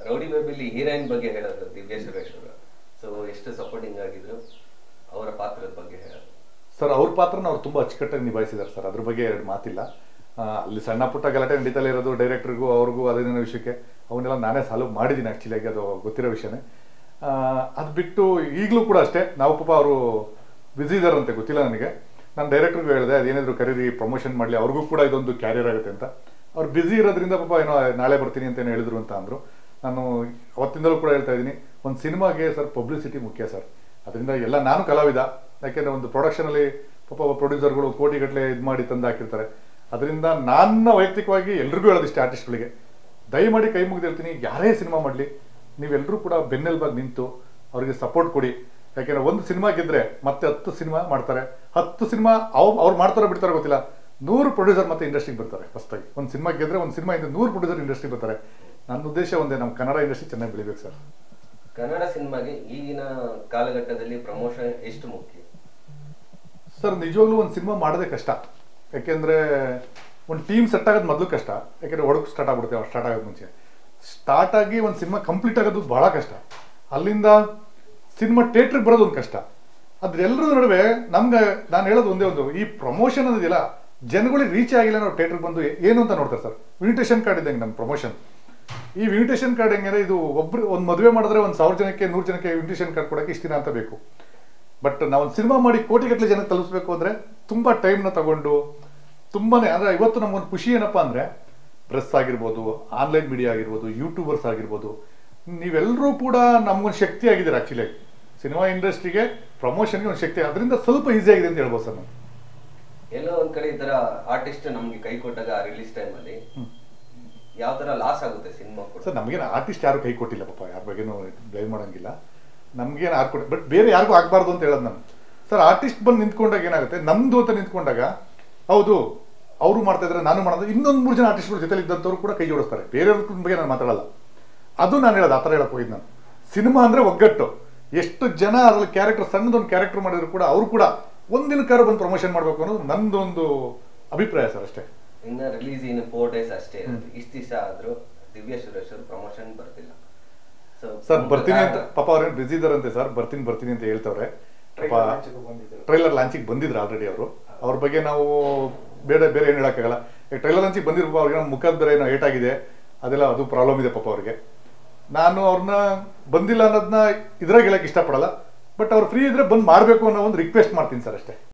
Rowdy ಬೇಬಿಲಿ heroine ಬಗ್ಗೆ ಹೇಳೋದು ದಿವ್ಯಾ ಸುರೇಶ್ ಅವರು ಸೊ ಎಷ್ಟು ಸಪೋರ್ಟಿಂಗ್ ಆಗಿದ್ರು ಅವರ ಪಾತ್ರದ ಬಗ್ಗೆ ಹೇಳೋದು ಸರ್ ಅವ್ರ ಪಾತ್ರನ ಅವ್ರು ತುಂಬ ಅಚ್ಚುಕಟ್ಟಾಗಿ ನಿಭಾಯಿಸಿದ್ದಾರೆ ಸರ್ ಅದ್ರ ಬಗ್ಗೆ ಎರಡು ಮಾತಿಲ್ಲ ಆ, ಅಲ್ಲಿ ಸಣ್ಣ ಪುಟ್ಟ ಗಲಾಟೆ ನಡೀತಲೇ ಇರೋದು ಡೈರೆಕ್ಟ್ರಿಗೂ ಅವ್ರಿಗೂ ಅದೇನೋ ವಿಷಯಕ್ಕೆ ಅವನ್ನೆಲ್ಲ ನಾನೇ ಸಾಲ್ವ್ ಮಾಡಿದ್ದೀನಿ ಆ್ಯಕ್ಚುಲಿಯಾಗಿ ಅದು ಗೊತ್ತಿರೋ ವಿಷಯನೇ ಅದು ಬಿಟ್ಟು ಈಗಲೂ ಕೂಡ ಅಷ್ಟೇ ನಾವು ಪಾಪ ಅವರು ಬ್ಯುಸಿ ಇದ್ದಾರಂತೆ ಗೊತ್ತಿಲ್ಲ ನನಗೆ ನಾನು ಡೈರೆಕ್ಟ್ರಿಗೂ ಹೇಳಿದೆ ಅದೇನಿದ್ರು ಕರೀರಿ ಪ್ರಮೋಷನ್ ಮಾಡಲಿ ಅವ್ರಿಗೂ ಕೂಡ ಇದೊಂದು ಕ್ಯಾರಿಯರ್ ಆಗುತ್ತೆ ಅಂತ ಅವ್ರು ಬ್ಯುಸಿ ಇರೋದ್ರಿಂದ ಪಾಪ ಏನೋ ನಾಳೆ ಬರ್ತೀನಿ ಅಂತ ಏನೋ ಹೇಳಿದ್ರು ಅಂತ ಅಂದರು ನಾನು ಅವತ್ತಿಂದಲೂ ಕೂಡ ಹೇಳ್ತಾ ಇದ್ದೀನಿ ಒಂದು ಸಿನಿಮಾಗೆ ಸರ್ ಪಬ್ಲಿಸಿಟಿ ಮುಖ್ಯ ಸರ್ ಅದರಿಂದ ಎಲ್ಲ ನಾನು ಕಲಾವಿದ ಯಾಕೆಂದರೆ ಒಂದು ಪ್ರೊಡಕ್ಷನಲ್ಲಿ ಪಾಪ ಪ್ರೊಡ್ಯೂಸರ್ಗಳು ಕೋಟಿಗಟ್ಟಲೆ ಇದು ಮಾಡಿ ತಂದು ಹಾಕಿರ್ತಾರೆ ಅದರಿಂದ ನನ್ನ ವೈಯಕ್ತಿಕವಾಗಿ ಎಲ್ರಿಗೂ ಹೇಳೋದಿಷ್ಟೇ ಆರ್ಟಿಸ್ಟ್ಗಳಿಗೆ ದಯಮಾಡಿ ಕೈ ಮುಗಿದು ಹೇಳ್ತೀನಿ ಯಾರೇ ಸಿನಿಮಾ ಮಾಡಲಿ ನೀವೆಲ್ಲರೂ ಕೂಡ ಬೆನ್ನೆಲುಬಾಗಿ ನಿಂತು ಅವರಿಗೆ ಸಪೋರ್ಟ್ ಕೊಡಿ ಯಾಕೆಂದ್ರೆ ಒಂದು ಸಿನಿಮಾ ಗೆದ್ರೆ ಮತ್ತೆ ಹತ್ತು ಸಿನಿಮಾ ಮಾಡ್ತಾರೆ ಹತ್ತು ಸಿನಿಮಾ ಅವ್ ಅವ್ರು ಮಾಡ್ತಾರೋ ಬಿಡ್ತಾರೋ ಗೊತ್ತಿಲ್ಲ ನೂರು ಪ್ರೊಡ್ಯೂಸರ್ ಮತ್ತೆ ಇಂಡಸ್ಟ್ರಿಗೆ ಬರ್ತಾರೆ ಫಸ್ಟಾಗಿ ಒಂದು ಸಿನಿಮಾ ಗೆದ್ರೆ ಒಂದು ಸಿನಿಮಾ ಇಂದ ನೂರು ಪ್ರೊಡ್ಯೂಸರ್ ಇಂಡಸ್ಟ್ರಿಗೆ ಬರ್ತಾರೆ ನನ್ನ ಉದ್ದೇಶ ಒಂದೇ ನಮ್ಮ ಕನ್ನಡ ಇಂಡಸ್ಟ್ರಿ ಚೆನ್ನಾಗಿ ಬೆಳಿಬೇಕು ಸರ್ ಕನ್ನಡ ಸಿನಿಮಾಗೆ ಈಗಿನ ಕಾಲಘಟ್ಟದಲ್ಲಿ ಪ್ರಮೋಷನ್ ಎಷ್ಟು ಮುಖ್ಯ ಸರ್ ನಿಜವಾಗ್ಲೂ ಒಂದು ಸಿನಿಮಾ ಮಾಡೋದೇ ಕಷ್ಟ ಯಾಕೆಂದ್ರೆ ಒಂದು ಟೀಮ್ ಸೆಟ್ ಆಗೋದು ಮೊದಲು ಕಷ್ಟ ಯಾಕೆಂದ್ರೆ ಒಡಕು ಸ್ಟಾರ್ಟ್ ಆಗ್ಬಿಡುತ್ತೆ ಸ್ಟಾರ್ಟ್ ಆಗೋದು ಮುಂಚೆ ಸ್ಟಾರ್ಟ್ ಆಗಿ ಒಂದು ಸಿನಿಮಾ ಕಂಪ್ಲೀಟ್ ಆಗೋದು ಬಹಳ ಕಷ್ಟ ಅಲ್ಲಿಂದ ಸಿನಿಮಾ ಥಿಯೇಟ್ರಿಗೆ ಬರೋದು ಒಂದು ಕಷ್ಟ ಅದ್ರೆಲ್ಲರ ನಡುವೆ ನಮ್ಗೆ ನಾನು ಹೇಳೋದು ಒಂದೇ ಒಂದು ಈ ಪ್ರಮೋಷನ್ ಅನ್ನೋದಿಲ್ಲ ಜನಗಳಿಗೆ ರೀಚ್ ಆಗಿಲ್ಲ ನಾವು ಥಿಯೇಟ್ರಿಗೆ ಬಂದು ಏನು ಅಂತ ನೋಡ್ತಾರೆ ಸರ್ ಇನ್ವಿಟೇಷನ್ ಕಾರ್ಡ್ ಇದ್ದಂಗೆ ನಮ್ಮ ಪ್ರಮೋಷನ್ ಈ ಇನ್ವಿಟೇಷನ್ ಕಾರ್ಡ್ ಹೆಂಗೆ ಇದು ಒಬ್ರು ಒಂದು ಮದುವೆ ಮಾಡಿದ್ರೆ ಒಂದು ಸಾವಿರ ಜನಕ್ಕೆ ನೂರು ಜನಕ್ಕೆ ಇನ್ವಿಟೇಷನ್ ಕಾರ್ಡ್ ಕೊಡೋಕೆ ಇಷ್ಟು ದಿನ ಅಂತ ಬೇಕು ಬಟ್ ನಾವೊಂದು ಸಿನಿಮಾ ಮಾಡಿ ಕೋಟಿಗಟ್ಟಲೆ ಜನಕ್ಕೆ ತಲುಪಿಸ್ಬೇಕು ಅಂದರೆ ತುಂಬ ಟೈಮ್ನ ತಗೊಂಡು ತುಂಬಾನೇ ಅಂದರೆ ಇವತ್ತು ನಮ್ಗೊಂದು ಖುಷಿ ಏನಪ್ಪ ಅಂದರೆ ಪ್ರೆಸ್ ಆಗಿರ್ಬೋದು ಆನ್ಲೈನ್ ಮೀಡಿಯಾ ಆಗಿರ್ಬೋದು ಯೂಟ್ಯೂಬರ್ಸ್ ಆಗಿರ್ಬೋದು ನೀವೆಲ್ಲರೂ ಕೂಡ ನಮ್ಗೊಂದು ಶಕ್ತಿ ಆಗಿದ್ದೀರ ಆ್ಯಕ್ಚುಲಿ ಸಿನಿಮಾ ಇಂಡಸ್ಟ್ರಿಗೆ ಪ್ರಮೋಷನ್ಗೆ ಒಂದು ಶಕ್ತಿ ಅದರಿಂದ ಸ್ವಲ್ಪ ಈಸಿ ಆಗಿದೆ ಅಂತ ಹೇಳ್ಬೋದು ಸರ್ ನಾನು ಎಲ್ಲೋ ಒಂದ್ ಕಡೆ ಈ ತರ ಆರ್ಟಿಸ್ಟ್ ನಮ್ಗೆ ಕೈ ಕೊಟ್ಟಾಗ ರಿಲೀಸ್ ಟೈಮ್ ಅಲ್ಲಿ ಯಾವ ತರ ಲಾಸ್ ಆಗುತ್ತೆ ಸಿನಿಮಾ ಕೂಡ ಸರ್ ನಮಗೇನು ಆರ್ಟಿಸ್ಟ್ ಯಾರು ಕೈ ಕೊಟ್ಟಿಲ್ಲ ಪಾಪ ಯಾರ ಬಗ್ಗೆನೂ ಬ್ಲೇಮ್ ಮಾಡಂಗಿಲ್ಲ ನಮ್ಗೇನು ಯಾರು ಕೊಟ್ಟು ಬಟ್ ಬೇರೆ ಯಾರಿಗೂ ಆಗಬಾರ್ದು ಅಂತ ಹೇಳೋದು ನಾನು ಸರ್ ಆರ್ಟಿಸ್ಟ್ ಬಂದು ನಿಂತ್ಕೊಂಡಾಗ ಏನಾಗುತ್ತೆ ನಮ್ದು ಅಂತ ನಿಂತ್ಕೊಂಡಾಗ ಹೌದು ಅವರು ಮಾಡ್ತಾ ಇದ್ರೆ ನಾನು ಮಾಡೋದು ಇನ್ನೊಂದು ಮೂರು ಜನ ಆರ್ಟಿಸ್ಟ್ಗಳ ಜೊತೆಲಿ ಇದ್ದಂಥವ್ರು ಕೂಡ ಕೈ ಜೋಡಿಸ್ತಾರೆ ಬೇರೆಯವ್ರ ಬಗ್ಗೆ ನಾನು ಮಾತಾಡಲ್ಲ ಅದು ನಾನು ಹೇಳೋದು ಆ ಥರ ಹೇಳಕ್ ಹೋಗಿದ್ದು ನಾನು ಸಿನಿಮಾ ಅಂದರೆ ಒಗ್ಗಟ್ಟು ಎಷ್ಟು ಜನ ಅದ್ರಲ್ಲಿ ಕ್ಯಾರೆಕ್ಟರ್ ಸಣ್ಣದೊಂದು ಕ್ಯಾರೆಕ್ಟರ್ ಮಾಡಿದ್ರು ಕೂಡ ಅವರು ಕೂಡ ಒಂದಿನಕ್ಕಾರು ಬಂದು ಪ್ರಮೋಷನ್ ಮಾಡಬೇಕು ಅನ್ನೋದು ನಂದೊಂದು ಅಭಿಪ್ರಾಯ ಸರ್ ಅಷ್ಟೇ ಇನ್ನ ರಿಲೀಸ್ ಇನ್ ಫೋರ್ ಡೇಸ್ ಅಷ್ಟೇ ಇರುತ್ತೆ ಇಷ್ಟ ದಿವಸ ಆದ್ರೂ ದಿವ್ಯಾ ಸುರೇಶ್ ಅವರು ಪ್ರಮೋಷನ್ ಬರ್ತಿಲ್ಲ ಸೊ ಸರ್ ಬರ್ತೀನಿ ಅಂತ ಪಾಪ ಅವ್ರೇನು ಬಿಸಿ ಇದಾರಂತೆ ಸರ್ ಬರ್ತೀನಿ ಬರ್ತೀನಿ ಅಂತ ಹೇಳ್ತವ್ರೆ ಪಾಪ Trailer launch ಗೂ ಬಂದಿದ್ರು. ಟ್ರೈಲರ್ ಲಾಂಚಿಗೆ ಬಂದಿದ್ರು ಆಲ್ರೆಡಿ ಅವರು ಅವ್ರ ಬಗ್ಗೆ ನಾವು ಬೇರೆ ಬೇರೆ ಏನು ಹೇಳಕ್ಕಾಗಲ್ಲ ಟ್ರೈಲರ್ ಲಾಂಚಿಗೆ ಬಂದಿರೋ ಅವ್ರಿಗೆ ಮುಖದ ಬೇರೆ ಏನೋ ಏಟ್ ಆಗಿದೆ ಅದೆಲ್ಲ ಅದು ಪ್ರಾಬ್ಲಮ್ ಇದೆ ಪಾಪ ಅವ್ರಿಗೆ ನಾನು ಅವ್ರನ್ನ ಬಂದಿಲ್ಲ ಅನ್ನೋದನ್ನ ಇದ್ರಾಗ ಹೇಳಕ್ ಇಷ್ಟಪಡಲ್ಲ ಬಟ್ ಅವ್ರು ಫ್ರೀ ಇದ್ರೆ ಬಂದು ಮಾಡಬೇಕು ಅನ್ನೋ ಒಂದು ರಿಕ್ವೆಸ್ಟ್ ಮಾಡ್ತೀನಿ ಸರ್ ಅಷ್ಟೇ